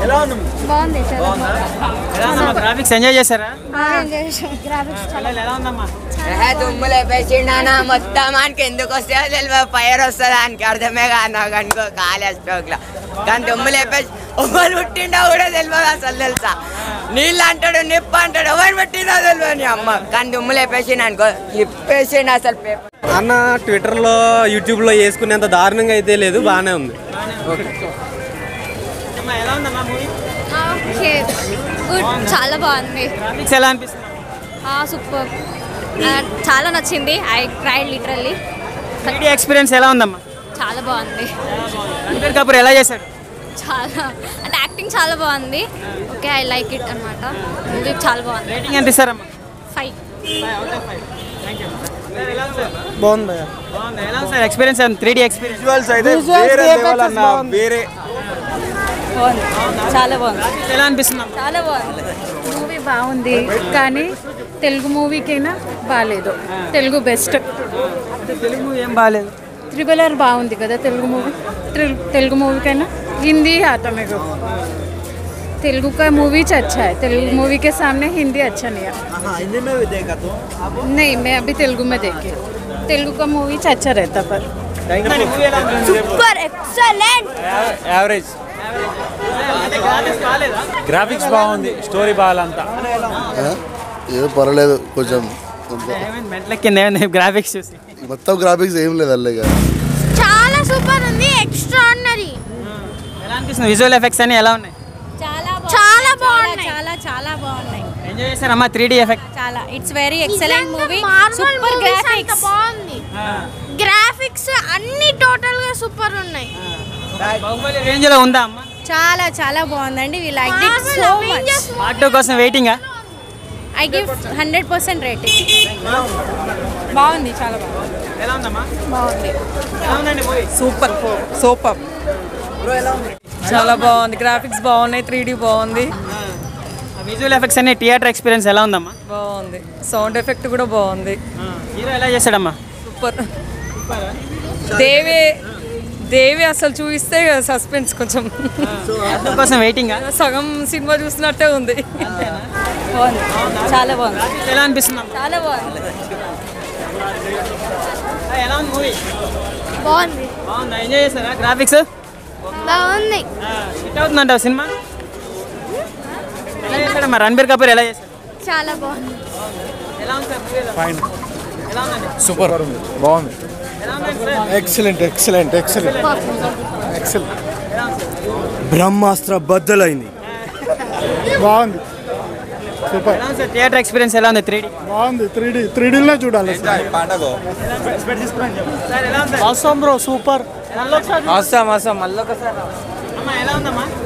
ఎలా ఉంది బాగుంది చాలా బాగుందా ఎలా ఉందమ్మా గ్రాఫిక్స్ ఎంజాయ్ చేశారా గ్రాఫిక్స్ పిల్లలు ఎలా ఉందమ్మా దుమ్ములు వేసిండానా మొత్తం ఆయనకి ఎందుకు వస్తే తెలియదు ఫైర్ వస్తుంది ఆయనకి అర్థమే కాదు నాకు అనుకో కాలేజ్ స్ట్రోక్ లో కానీ దుమ్ములు వేపేసి ఎవరు పుట్టిండో కూడా తెలియదు అసలు తెలుసా నీళ్ళు అంటాడు నిప్పు అంటాడు ఎవరు పెట్టిందో తెలియదు నీ అమ్మ కానీ దుమ్ములు వేపేసిండు అనుకో ఇప్పేసిండు అసలు పేపర్ అన్న ట్విట్టర్లో యూట్యూబ్లో వేసుకునేంత దారుణంగా అయితే లేదు బాగానే ఉంది అమ్మా ఎలా ఉందమ్మా మూవీ ఓకే గుడ్ చాలా బాగుంది గ్రాఫిక్స్ ఎలా అనిపిస్తుంది సూపర్ చాలా నచ్చింది I cried literally three experience ఎలా ఉందమ్మా చాలా బాగుంది రణబీర్ కపూర్ ఎలా చేశాడు చాలా అంటే యాక్టింగ్ చాలా బాగుంది ఓకే ఐ లైక్ ఇట్ అనమాట మూవీ చాలా బాగుంది రేటింగ్ ఎంత ఇస్తారమ్మా ఫైవ్ బాగుంది బాగుంది ఎలా ఉంది sir experience three D experience visuals అయితే వేరే లెవెల్ అన్న వేరే చాలా బాగుంది ఎలా అనిపిస్తుంది చాలా బాగుంది మూవీ బాగుంది కానీ తెలుగు మూవీకైనా బాగాలేదు తెలుగు బెస్ట్ తెలుగు మూవీ ఏం బాగాలేదు త్రిబుల్ ఆర్ బాగుంది కదా తెలుగు మూవీ తెలుగు मूवी का ना हिंदी ही आता मेरे को तेलुगु का मूवी अच्छा है तेलुगु मूवी के सामने हिंदी अच्छा नहीं है हिंदी में भी देखा तो नहीं मैं अभी तेलुगु में देखी तेलुगु का मूवी अच्छा रहता पर మూవీ ఎలా ఉంది సూపర్ ఎక్సలెంట్ యావరేజ్ అంటే గ్రాఫిక్స్ బాగాలేదా గ్రాఫిక్స్ బాగుంది స్టోరీ బాగాలంతా ఏదో పర్వాలేదు కొంచెం కొంచెం ఏమైంది మెంట్లెక్కింది ఏమైంది గ్రాఫిక్స్ చూసి మొత్తం గ్రాఫిక్స్ ఏం లేదు అల్లగా చాలా సూపర్ ఉంది ఎక్స్ట్రాడినరీ ఎలా అనిపిస్తుంది విజువల్ ఎఫెక్ట్స్ అన్ని ఎలా ఉన్నాయి చాలా చాలా బాగున్నాయి చాలా చాలా బాగున్నాయి ఎంజాయ్ చేశారమ్మా త్రీ డీ ఎఫెక్ట్ చాలా it's very excellent movie super super graphics బాగుంది గ్రాఫిక్స్ అన్ని టోటల్ గా సూపర్ ఉన్నాయి బాహుబలి రేంజ్ లో ఉందా అమ్మా చాలా చాలా బాగుందండి we like it so much part two కోసం వెయిటింగా I give hundred percent rating బాగుంది చాలా బాగుంది ఎలా ఉందమ్మా బాగుంది ఎలా ఉందండి మూవీ సూపర్ సూపర్ చాలా బాగుంది గ్రాఫిక్స్ బాగున్నాయి త్రీ బాగుంది విజువల్ ఎఫెక్ట్స్ అన్ని థియేటర్ ఎక్స్పీరియన్స్ ఎలా ఉందమ్మా బాగుంది సౌండ్ ఎఫెక్ట్ కూడా బాగుంది హీరో ఎలా చేశాడమ్మా సూపర్ దేవి దేవి అసలు చూపిస్తే సస్పెన్స్ కొంచెం పార్ట్ టూ కోసం వెయిటింగా సగం సినిమా చూసినట్టే ఉంది బాగుంది చాలా బాగుంది ఎలా అనిపిస్తుంది అమ్మా? చాలా బాగుంది ఎలా ఉంది మూవీ బాగుంది బాగుందా ఎంజాయ్ చేస్తారా గ్రాఫిక్స్ బాగుంది హిట్ అవుతుందంటావు సినిమా ఎలా చేశాడమ్మా రణబీర్ కపూర్ ఎలా చేశాడు చాలా బాగుంది ఎలా ఉంది సార్ మూవీ ఫైన్ ఎలా ఉందండి సూపర్ బాగుంది ఎలా ఉందండి sir excellent excellent excellent excellent ఎలా ఉంది సార్ బ్రహ్మాస్త్ర బద్దలైంది బాగుంది సూపర్ ఎలా ఉంది సార్ థియేటర్ ఎక్స్పీరియన్స్ ఎలా ఉంది త్రీ బాగుంది త్రీ డీ త్రీ డీలో చూడాలి పండగ సార్ ఎలా ఉంది సార్ అవసరం బ్రో సూపర్ అవసరం అవసరం మళ్ళీ ఒకసారి అమ్మా ఎలా ఉందమ్మా